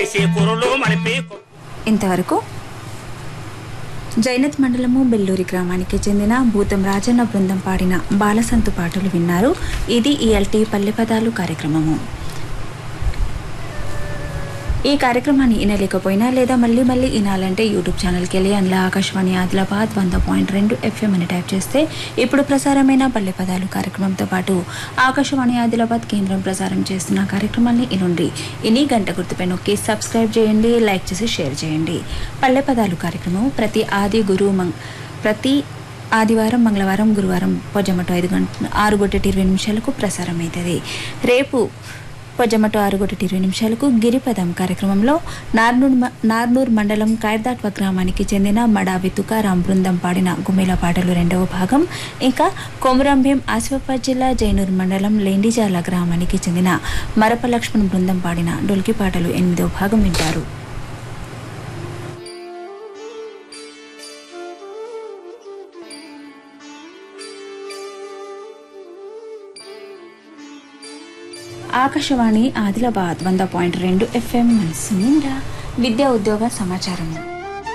చేసే కూరలో మరిపి ఇంతవరకు జైనత్ మండలము బెల్లూరి గ్రామానికి చెందిన భూతం రాజన్న బృందం పాడిన బాలసంతు పాటలు విన్నారు ఇది ఈఎల్టీ పల్లె పదాలు కార్యక్రమము ఈ కార్యక్రమాన్ని వినలేకపోయినా లేదా మళ్ళీ మళ్ళీ వినాలంటే యూట్యూబ్ ఛానల్కి వెళ్ళి అందులో ఆకాశవాణి ఆదిలాబాద్ వంద పాయింట్ రెండు ఎఫ్ఎం అని టైప్ చేస్తే ఇప్పుడు ప్రసారమైన పల్లె పదాలు కార్యక్రమంతో పాటు ఆకాశవాణి ఆదిలాబాద్ కేంద్రం ప్రసారం చేస్తున్న కార్యక్రమాన్ని ఇనుండి ఇని గంట గుర్తుపై నొక్కి సబ్స్క్రైబ్ చేయండి లైక్ చేసి షేర్ చేయండి పల్లె పదాలు కార్యక్రమం ప్రతి ఆది గురువు మంగ్ ప్రతి ఆదివారం మంగళవారం గురువారం పొజమటు ఐదు గంట ఆరు గొట్టటి ఇరవై నిమిషాలకు ప్రసారం అవుతుంది రేపు పొజమటు ఆరు గొట్టటి ఇరవై నిమిషాలకు గిరిపదం కార్యక్రమంలో నార్నూర్ మ- నార్నూర్ మండలం కాయర్దాట్వ గ్రామానికి చెందిన మడావి తుకారాం బృందం పాడిన గుమేల పాటలు రెండవ భాగం ఇంకా కొమురంభీం ఆసిఫాబాద్ జిల్లా జైనూర్ మండలం లేండిజాల గ్రామానికి చెందిన మరప లక్ష్మణ్ బృందం పాడిన డొల్కి పాటలు ఎనిమిదవ భాగం వింటారు ఆకాశవాణి ఆదిలాబాద్ వంద పాయింట్ రెండు ఎఫ్ఎం మనసు నిండా విద్యా ఉద్యోగ సమాచారము